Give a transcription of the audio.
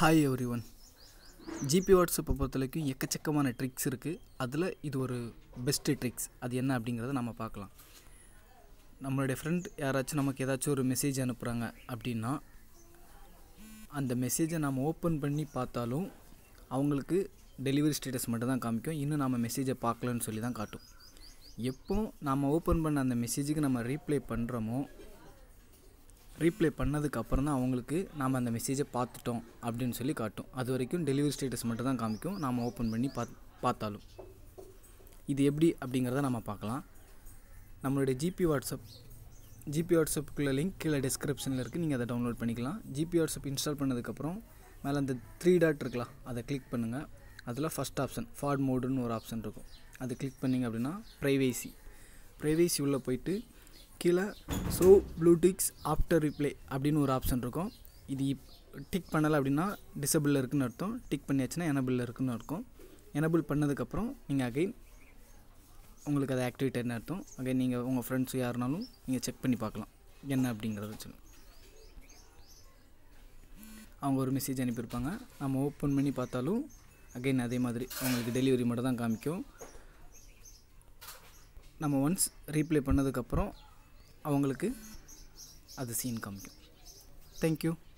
hi every one GB வாட்ஸ்அப்பை பொறுத்த வரைக்கும் எக்கச்சக்கமான ட்ரிக்ஸ் இருக்குது அதில் இது ஒரு பெஸ்ட்டு ட்ரிக்ஸ் அது என்ன அப்படிங்கிறத நம்ம பார்க்கலாம் நம்மளுடைய ஃப்ரெண்ட் யாராச்சும் நமக்கு ஏதாச்சும் ஒரு மெசேஜ் அனுப்புகிறாங்க அப்படின்னா அந்த மெசேஜை நாம் ஓப்பன் பண்ணி பார்த்தாலும் அவங்களுக்கு டெலிவரி ஸ்டேட்டஸ் மட்டும் தான் காமிக்கும் இன்னும் நம்ம மெசேஜை பார்க்கலன்னு சொல்லி தான் காட்டும் எப்போ நாம் ஓப்பன் பண்ண அந்த மெசேஜுக்கு நம்ம ரீப்ளை பண்ணுறோமோ ரீப்ளை பண்ணதுக்கு அப்புறம் தான் அவங்களுக்கு நாம் அந்த மெசேஜை பார்த்துட்டோம் அப்படின்னு சொல்லி காட்டும் அது வரைக்கும் டெலிவரி ஸ்டேட்டஸ் மட்டும் தான் காமிக்கும் நாம் ஓப்பன் பண்ணி பாத் பார்த்தாலும் இது எப்படி அப்படிங்கிறத நம்ம பார்க்கலாம் நம்மளுடைய ஜிபி வாட்ஸ்அப் ஜிபி வாட்ஸ்அப்புக்குள்ள லிங்க் கீழே டிஸ்கிரிப்ஷனில் இருக்குது நீங்கள் அதை டவுன்லோட் பண்ணிக்கலாம் ஜிபி வாட்ஸ்அப் இன்ஸ்டால் பண்ணதுக்கப்புறம் மேலே அந்த த்ரீ டாட் இருக்கலாம் அதை கிளிக் பண்ணுங்கள் அதில் ஃபஸ்ட் ஆப்ஷன் ஃபார்ட் மோடுன்னு ஒரு ஆப்ஷன் இருக்கும் அது கிளிக் பண்ணிங்க அப்படின்னா ப்ரைவேசி ப்ரைவேசி உள்ளே போயிட்டு கீழே ஸோ ப்ளூடிக்ஸ் ஆஃப்டர் ரிப்ளை அப்படின்னு ஒரு ஆப்ஷன் இருக்கும் இது டிக் பண்ணலை அப்படின்னா டிசபிளில் இருக்குன்னு அர்த்தம் டிக் பண்ணியாச்சுன்னா எனபிளில் இருக்குன்னு இருக்கும் எனபிள் பண்ணதுக்கப்புறம் நீங்கள் அகைன் உங்களுக்கு அது ஆக்டிவேட்டட்னு அர்த்தம் அகைன் நீங்கள் உங்கள் ஃப்ரெண்ட்ஸ் யாருனாலும் நீங்கள் செக் பண்ணி பார்க்கலாம் என்ன அப்படிங்கிறத சொல்லு அவங்க ஒரு மெசேஜ் அனுப்பியிருப்பாங்க நம்ம ஓப்பன் பண்ணி பார்த்தாலும் அகைன் அதே மாதிரி அவங்களுக்கு டெலிவரி மட்டும் தான் காமிக்கும் நம்ம ஒன்ஸ் ரீப்ளை பண்ணதுக்கப்புறம் அவங்களுக்கு அது சீன் காமிக்கும் தேங்க்யூ